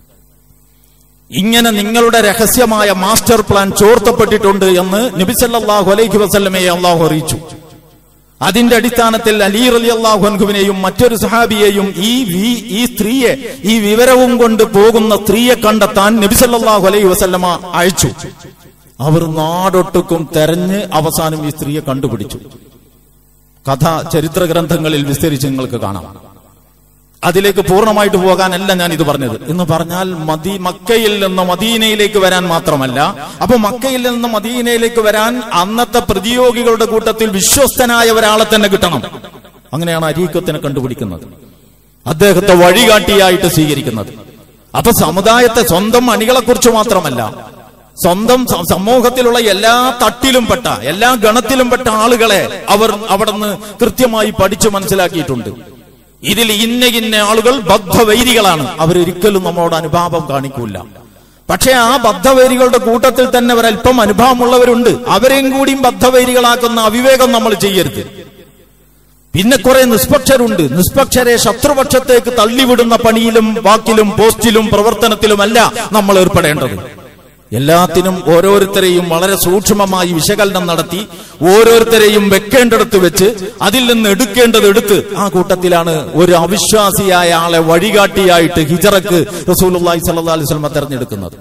ഇങ്ങനെ നിങ്ങളുടെ രഹസ്യമായ മാസ്റ്റർ പ്ലാൻ ചോർത്തപ്പെട്ടിട്ടുണ്ട് എന്ന് നബിസല്ലാഹു അലൈഹി വസല്ലമയെ അള്ളാഹു അറിയിച്ചു അതിന്റെ അടിസ്ഥാനത്തിൽ അലി റലി അള്ളാഹുൻഖുവിനെയും മറ്റൊരു സഹാബിയെയും ഈ വി- ഈ സ്ത്രീയെ ഈ വിവരവും കൊണ്ട് പോകുന്ന സ്ത്രീയെ കണ്ടെത്താൻ നബിസല്ലാഹു അലൈഹി വസല്ലമ അയച്ചു അവർ നാടൊട്ടുക്കും തെരഞ്ഞ് അവസാനം ഈ സ്ത്രീയെ കണ്ടുപിടിച്ചു കഥ ചരിത്ര ഗ്രന്ഥങ്ങളിൽ വിസ്തരിച്ച് നിങ്ങൾക്ക് കാണാം അതിലേക്ക് പൂർണ്ണമായിട്ട് പോകാനല്ല ഞാൻ ഇത് പറഞ്ഞത് എന്ന് പറഞ്ഞാൽ മദീ മക്കയിൽ നിന്ന് മദീനയിലേക്ക് വരാൻ മാത്രമല്ല അപ്പൊ മക്കയിൽ നിന്ന് മദീനയിലേക്ക് വരാൻ അന്നത്തെ പ്രതിയോഗികളുടെ കൂട്ടത്തിൽ വിശ്വസ്തനായ ഒരാളെ തന്നെ കിട്ടണം അങ്ങനെയാണ് അരീക്കത്തിനെ കണ്ടുപിടിക്കുന്നത് അദ്ദേഹത്തെ വഴികാട്ടിയായിട്ട് സ്വീകരിക്കുന്നത് അപ്പൊ സമുദായത്തെ സ്വന്തം അണികളെ കുറിച്ച് മാത്രമല്ല സ്വന്തം സ- സമൂഹത്തിലുള്ള എല്ലാ തട്ടിലും പെട്ട എല്ലാ ഗണത്തിലും പെട്ട ആളുകളെ അവർ അവിടുന്ന് കൃത്യമായി പഠിച്ചു മനസ്സിലാക്കിയിട്ടുണ്ട് ഇതിൽ ഇന്ന ഇന്ന ആളുകൾ ബദ്ധവൈരികളാണ് അവരൊരിക്കലും നമ്മളോട് അനുഭാവം കാണിക്കൂല പക്ഷെ ആ ബദ്ധവൈരികളുടെ കൂട്ടത്തിൽ തന്നെ ഒരല്പം അനുഭാവമുള്ളവരുണ്ട് അവരെയും കൂടിയും ബദ്ധവൈരികളാക്കുന്ന അവിവേകം നമ്മൾ ചെയ്യരുത് പിന്നെ കുറെ നിഷ്പക്ഷരുണ്ട് നിഷ്പക്ഷരെ ശത്രുപക്ഷത്തേക്ക് തള്ളിവിടുന്ന പണിയിലും വാക്കിലും പോസ്റ്റിലും പ്രവർത്തനത്തിലുമല്ല നമ്മൾ ഏർപ്പെടേണ്ടത് എല്ലാത്തിനും ഓരോരുത്തരെയും വളരെ സൂക്ഷ്മമായി വിശകലനം നടത്തി ഓരോരുത്തരെയും വെക്കേണ്ടടുത്ത് വെച്ച് അതിൽ നിന്ന് എടുക്കേണ്ടത് എടുത്ത് ആ കൂട്ടത്തിലാണ് ഒരു അവിശ്വാസിയായ ആളെ വഴികാട്ടിയായിട്ട് ഹിജറക്ക് റസൂലുള്ളാഹി സ്വല്ലല്ലാഹി അലൈഹി വസല്ലം തെരഞ്ഞെടുക്കുന്നത്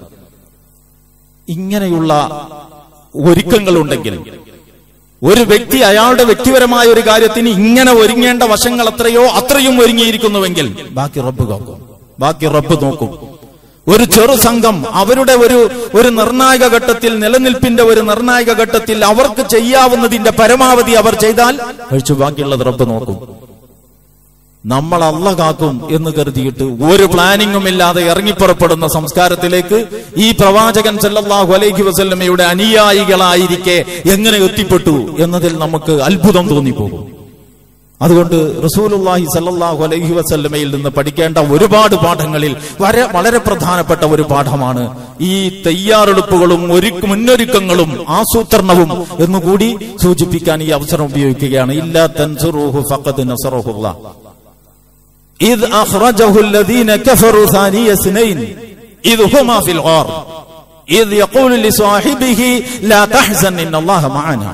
ഇങ്ങനെയുള്ള ഒരുക്കങ്ങളുണ്ടെങ്കിൽ ഒരു വ്യക്തി അയാളുടെ വ്യക്തിപരമായ ഒരു കാര്യത്തിന് ഇങ്ങനെ ഒരുങ്ങേണ്ട വശങ്ങൾ എത്രയോ അത്രയും ഒരുങ്ങിയിരിക്കുന്നുവെങ്കിൽ ബാക്കി റബ്ബ് നോക്കും ബാക്കി റബ്ബ് നോക്കും ഒരു ചെറു സംഘം അവരുടെ ഒരു ഒരു നിർണായക ഘട്ടത്തിൽ നിലനിൽപ്പിന്റെ ഒരു നിർണായക ഘട്ടത്തിൽ അവർക്ക് ചെയ്യാവുന്നതിന്റെ പരമാവധി അവർ ചെയ്താൽ കഴിച്ചു ബാക്കിയുള്ളത് റബ്ബ് നോക്കും നമ്മൾ അല്ല കാക്കും എന്ന് കരുതിയിട്ട് ഒരു പ്ലാനിങ്ങും ഇല്ലാതെ ഇറങ്ങിപ്പുറപ്പെടുന്ന സംസ്കാരത്തിലേക്ക് ഈ പ്രവാചകൻ സല്ലല്ലാഹു അലൈഹി വസല്ലമയുടെ അനുയായികളായിരിക്കെ എങ്ങനെ എത്തിപ്പെട്ടു എന്നതിൽ നമുക്ക് അത്ഭുതം തോന്നിപ്പോകും അതുകൊണ്ട് റസൂലുള്ളാഹി സല്ലല്ലാഹു അലൈഹി വസല്ലമയിൽ നിന്ന് പഠിക്കേണ്ട ഒരുപാട് പാഠങ്ങളിൽ വരെ വളരെ പ്രധാനപ്പെട്ട ഒരു പാഠമാണ് ഈ തയ്യാറെടുപ്പുകളും ഒരു മുന്നൊരുക്കങ്ങളും ആസൂത്രണവും എന്നുകൂടി സൂചിപ്പിക്കാൻ ഈ അവസരം ഉപയോഗിക്കുകയാണ് ഇല്ലാ തൻസുറൂഹു ഫഖദ് നസറഹുല്ലാ إذ أخرجه الذين كفروا ثاني اثنين إذ هما في الغار إذ يقول لصاحبه لا تحزن إن الله معنا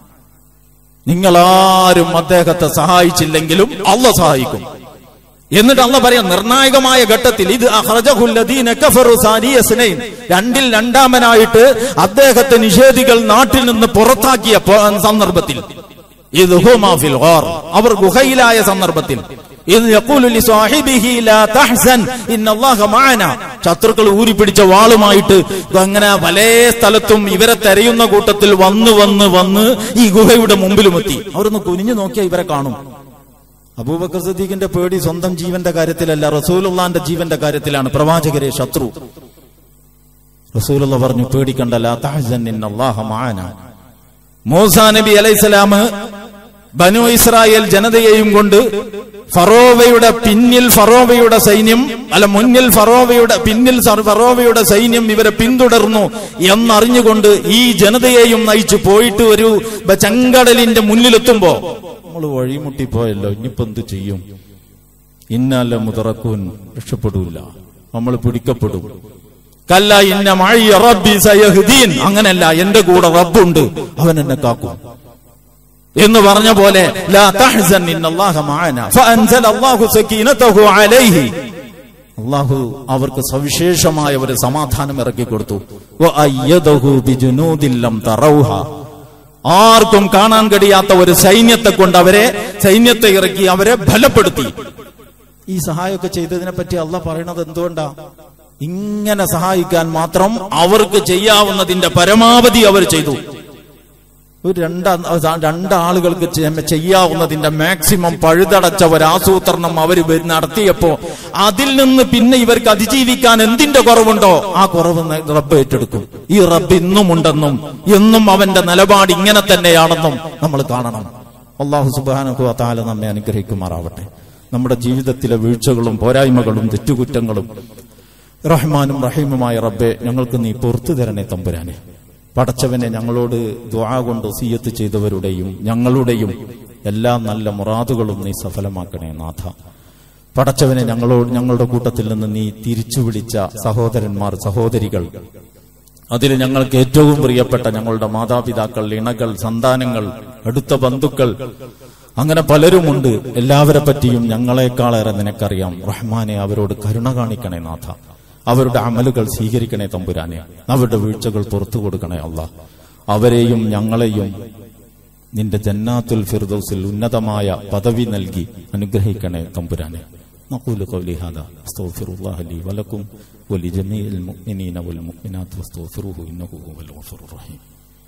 നിങ്ങളാരും അദ്ദേഹത്തെ സഹായിച്ചില്ലെങ്കിലും അല്ല സഹായിക്കും എന്നിട്ട് അല്ല പറയാം നിർണായകമായ ഘട്ടത്തിൽ ഇത് അഖ്റജഹുല്ലദീന കഫറു സാനിയ സ്നൈൻ. രണ്ടിൽ രണ്ടാമനായിട്ട് അദ്ദേഹത്തെ നിഷേധികൾ നാട്ടിൽ നിന്ന് പുറത്താക്കിയ പ- സന്ദർഭത്തിൽ ഇത് ഹുമാ ഫിൽ ഗാർ. അവർ ഗുഹയിലായ സന്ദർഭത്തിൽ ഇത് യഖൂലു ലിസ്വാഹിബിഹി ലാ തഹ്സൻ ഇന്നല്ലാഹ മഅന ശത്രുക്കൾ ഊരിപ്പിടിച്ച വാളുമായിട്ട് അങ്ങനെ പല സ്ഥലത്തും ഇവരെ തെരയുന്ന കൂട്ടത്തിൽ വന്ന് വന്ന് വന്ന് ഈ ഗുഹയുടെ മുമ്പിലുമെത്തി അവരൊന്ന് കുനിഞ്ഞു നോക്കിയാൽ ഇവരെ കാണും അബൂബക്കർ സദീഖിന്റെ പേടി സ്വന്തം ജീവന്റെ കാര്യത്തിലല്ല റസൂലുള്ളാന്റെ ജീവന്റെ കാര്യത്തിലാണ് പ്രവാചകരെ ശത്രു റസൂലുള്ള പറഞ്ഞു പേടിക്കണ്ട ലാ തഹ്സൻ ഇന്നല്ലാഹ മഅന മൂസാ നബി അലൈഹിസ്സലാം ബനു ഇസ്രായേൽ ജനതയെയും കൊണ്ട് ഫറോവയുടെ പിന്നിൽ ഫറോവയുടെ സൈന്യം അല്ല മുന്നിൽ ഫറോവയുടെ പിന്നിൽ സർ- ഫറോവയുടെ സൈന്യം ഇവരെ പിന്തുടർന്നു എന്നറിഞ്ഞുകൊണ്ട് ഈ ജനതയെയും നയിച്ചു പോയിട്ട് ഒരു ബ- ചെങ്കടലിന്റെ മുന്നിലെത്തുമ്പോ നമ്മൾ വഴിമുട്ടിപ്പോയല്ലോ ഇനിയിപ്പോ എന്ത് ചെയ്യും ഇന്നല്ല മുതറക്കൂൻ രക്ഷപ്പെടൂല നമ്മൾ പിടിക്കപ്പെടും കല്ല ഇന്ന മഴ റബ്ബി സയഹ്ദീൻ അങ്ങനല്ല എന്റെ കൂടെ റബ്ബുണ്ട് അവൻ എന്നെ കാക്കും എന്ന് പറഞ്ഞ പോലെ ലാ തഹ്സൻ ഇന്നല്ലാഹ മഅന ഫഅൻസല അല്ലാഹു സകീനതഹു അലൈഹി അള്ളാഹു അവർക്ക് സവിശേഷമായ ഒരു സമാധാനം ഇറക്കി കൊടുത്തു വഅയ്യദഹു ബിജുനൂദിൻ ലം തറൗഹ ആർക്കും കാണാൻ കഴിയാത്ത ഒരു സൈന്യത്തെ കൊണ്ട് അവരെ സൈന്യത്തെ ഇറക്കി അവരെ ബലപ്പെടുത്തി ഈ സഹായമൊക്കെ ചെയ്തതിനെ പറ്റി അല്ല പറയണത് എന്തുകൊണ്ടാ ഇങ്ങനെ സഹായിക്കാൻ മാത്രം അവർക്ക് ചെയ്യാവുന്നതിന്റെ പരമാവധി അവർ ചെയ്തു ഒരു രണ്ടാ രണ്ടാളുകൾക്ക് ചെ- ചെയ്യാവുന്നതിന്റെ മാക്സിമം പഴുതടച്ച ഒരു ആസൂത്രണം അവർ നടത്തിയപ്പോ അതിൽ നിന്ന് പിന്നെ ഇവർക്ക് അതിജീവിക്കാൻ എന്തിന്റെ കുറവുണ്ടോ ആ കുറവ് ന- റബ്ബ് ഏറ്റെടുക്കും ഈ റബ്ബ് ഇന്നും ഉണ്ടെന്നും എന്നും അവന്റെ നിലപാട് ഇങ്ങനെ തന്നെയാണെന്നും നമ്മൾ കാണണം അള്ളാഹു സുബാനഹു താല നമ്മെ അനുഗ്രഹിക്കുമാറാവട്ടെ നമ്മുടെ ജീവിതത്തിലെ വീഴ്ചകളും പോരായ്മകളും തെറ്റുകുറ്റങ്ങളും റഹ്മാനും റഹീമുമായ റബ്ബെ ഞങ്ങൾക്ക് നീ പുറത്തു തരണേ തമ്പുരാനെ പടച്ചവനെ ഞങ്ങളോട് ദ്വാ കൊണ്ട് സീയത്ത് ചെയ്തവരുടെയും ഞങ്ങളുടെയും എല്ലാ നല്ല മുറാദുകളും നീ സഫലമാക്കണേ നാഥ പടച്ചവനെ ഞങ്ങളോട് ഞങ്ങളുടെ കൂട്ടത്തിൽ നിന്ന് നീ തിരിച്ചു വിളിച്ച സഹോദരന്മാർ സഹോദരികൾ അതിൽ ഞങ്ങൾക്ക് ഏറ്റവും പ്രിയപ്പെട്ട ഞങ്ങളുടെ മാതാപിതാക്കൾ ഇണകൾ സന്താനങ്ങൾ അടുത്ത ബന്ധുക്കൾ അങ്ങനെ പലരുമുണ്ട് എല്ലാവരെ പറ്റിയും ഞങ്ങളെക്കാളേറെ നിനക്കറിയാം റഹ്മാനെ അവരോട് കരുണ കാണിക്കണേ നാഥ അവരുടെ അമലുകൾ സ്വീകരിക്കണേ തമ്പുരാനെ അവരുടെ വീഴ്ചകൾ പുറത്തു കൊടുക്കണേ അല്ല അവരെയും ഞങ്ങളെയും നിന്റെ ജന്നാത്തുൽ ഫിർദൗസിൽ ഉന്നതമായ പദവി നൽകി അനുഗ്രഹിക്കണേ തമ്പുരാനെ نقول قولي هذا استغفر الله لي ولكم ولجميع المؤمنين والمؤمنات واستغفروه انه هو الغفور الرحيم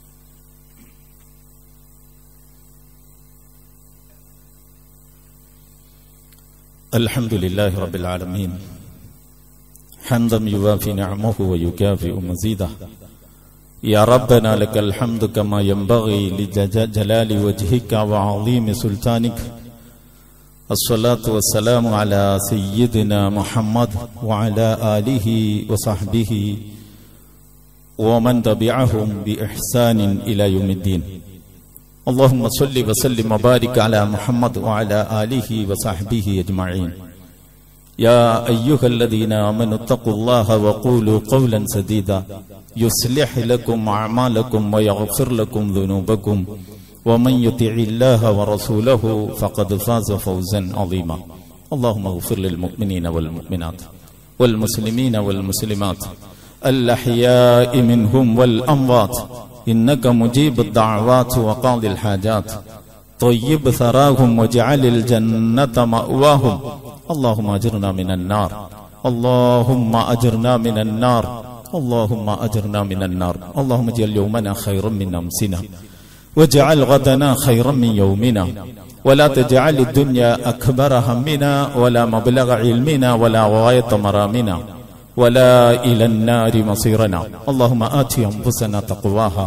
الحمد لله رب العالمين حمدا يوافي نعمه ويكافئ مزيده يا ربنا لك الحمد كما ينبغي لجلال وجهك وعظيم سلطانك الصلاة والسلام على سيدنا محمد وعلى آله وصحبه ومن تبعهم بإحسان إلى يوم الدين اللهم صل وسلم وبارك على محمد وعلى آله وصحبه أجمعين يا أيها الذين آمنوا اتقوا الله وقولوا قولا سديدا يصلح لكم أعمالكم ويغفر لكم ذنوبكم ومن يطع الله ورسوله فقد فاز فوزا عظيما اللهم اغفر للمؤمنين والمؤمنات والمسلمين والمسلمات الأحياء منهم والأموات إنك مجيب الدعوات وقاضي الحاجات طيب ثراهم واجعل الجنة مأواهم اللهم أجرنا من النار اللهم أجرنا من النار اللهم أجرنا من النار اللهم اجعل يومنا خيرا من أمسنا واجعل غدنا خيرا من يومنا ولا تجعل الدنيا أكبر همنا ولا مبلغ علمنا ولا غاية مرامنا ولا إلى النار مصيرنا اللهم آت أنفسنا تقواها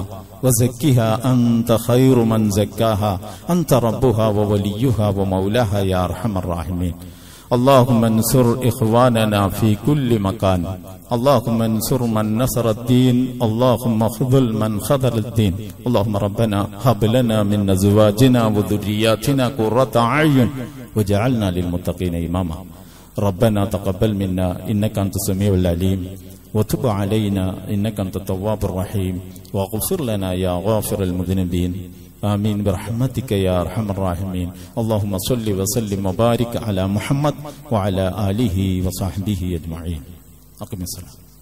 وزكها أنت خير من زكاها أنت ربها ووليها ومولاها يا أرحم الراحمين اللهم انصر إخواننا في كل مكان اللهم انصر من نصر الدين اللهم خذل من خذل الدين اللهم ربنا هب لنا من أزواجنا وذرياتنا قرة أعين وجعلنا للمتقين إماما ربنا تقبل منا إنك أنت السميع العليم وتب علينا إنك أنت التواب الرحيم واغفر لنا يا غافر المذنبين آمين برحمتك يا أرحم الراحمين اللهم صل وسلم وبارك على محمد وعلى آله وصحبه أجمعين أقم الصلاة